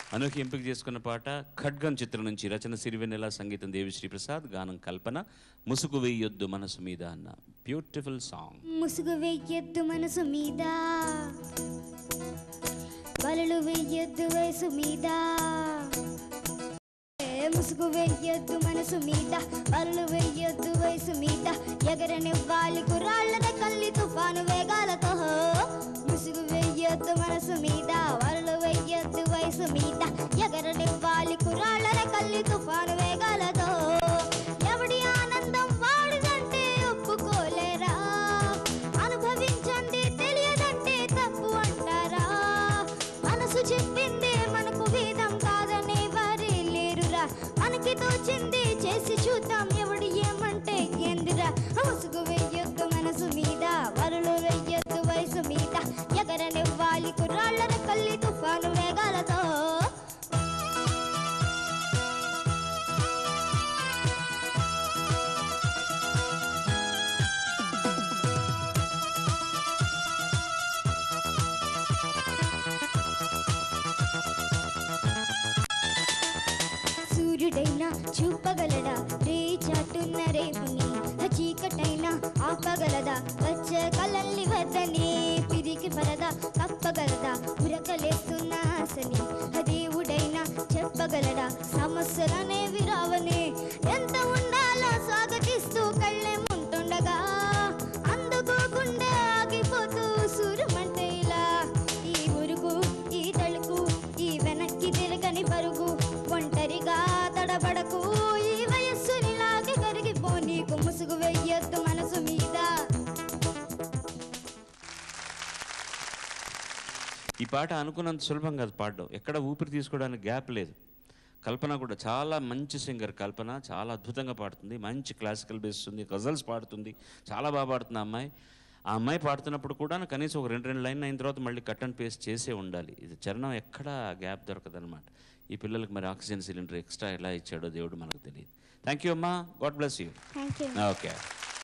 అనుకి ఎంపిక చేసుకున్న పాట ఖడ్గం చిత్రం నుంచి రచన సిరివెన్నెల సంగీతం దేవిశ్రీ ప్రసాద్ గానం కల్పన ముసుగు వేయొద్దు మనసు మీద అన్న బ్యూటిఫుల్ సాంగ్ ముసుగు వెయ్యొద్దు మనసు మీద బలలు వెయ్యొద్దు వయసు మీద ఏ ముసుగు వెయ్యొద్దు మనసు మీద బలలు వెయ్యొద్దు వయసు మీద ఎగరనివ్వాలి కుర్రాళ్ళ కల్లి తుఫాను వేగాలతో ముసుగు వెయ్యొద్దు మనసు మీద బలలు వెయ్యొద్దు వయసు మీద ఎగరనివ్వాలి కుర్రాళ్ళ కల్లి తుఫాను వేగాలతో ఎవడి ఆనందం వాడిదంటే ఒప్పుకోలేరా అనుభవించండి తెలియదంటే తప్పు అంటారా మనసు చెప్పింది మనకు వేదం కాదనే వారే లేరురా మనకి తోచింది చేసి చూద్దాం ఎవడు ఏమంటే ఏందిరా ముసుగు వెయ్యొద్దు మనసు మీద వరులు వెయ్యొద్దు వయసు మీద ఎగరనివ్వాలి కుర్రాళ్ళ కల్లి తుఫాను వేగాలతో సూర్యుడైనా చూపగలడా రే చాటున్న రేపుని చీకటైనా ఆపగలదా వచ్చ కలల్లి వద్దని పిరికి పరదా కప్పగలదా ఉరకలేస్తున్న ఆశని దేవుడైనా చెప్పగలడా సమస్యలనేవి రావని ఎంత ఉండాలో స్వాగతిస్తూ కళ్ళే ఉంటుండగా అందుకోకుండా ఆగిపోతూ సూరమంటే ఇలా ఈ ఉరుకు ఈ తళుకు ఈ వెనక్కి తిరగని పరుగు ఒంటరిగా తడబడకు ఈ వయస్సుని లాగి కరిగిపో నీకు ముసుగు వెయ్యొద్దు మనసు మీద ఈ పాట అనుకున్నంత సులభం కాదు పాడడం ఎక్కడ ఊపిరి తీసుకోవడానికి గ్యాప్ లేదు కల్పన కూడా చాలా మంచి సింగర్ కల్పన చాలా అద్భుతంగా పాడుతుంది మంచి క్లాసికల్ బేస్ ఉంది గజల్స్ పాడుతుంది చాలా బాగా పాడుతుంది ఆ అమ్మాయి ఆ అమ్మాయి పాడుతున్నప్పుడు కూడా కనీసం ఒక రెండు రెండు లైన్ అయిన తర్వాత మళ్ళీ కట్ అండ్ పేస్ట్ చేసే ఉండాలి ఇది చరణం ఎక్కడా గ్యాప్ దొరకదనమాట ఈ పిల్లలకి మరి ఆక్సిజన్ సిలిండర్ ఎక్స్ట్రా ఎలా ఇచ్చాడో దేవుడు మనకు తెలియదు థ్యాంక్ యూ అమ్మా God bless you thank you okay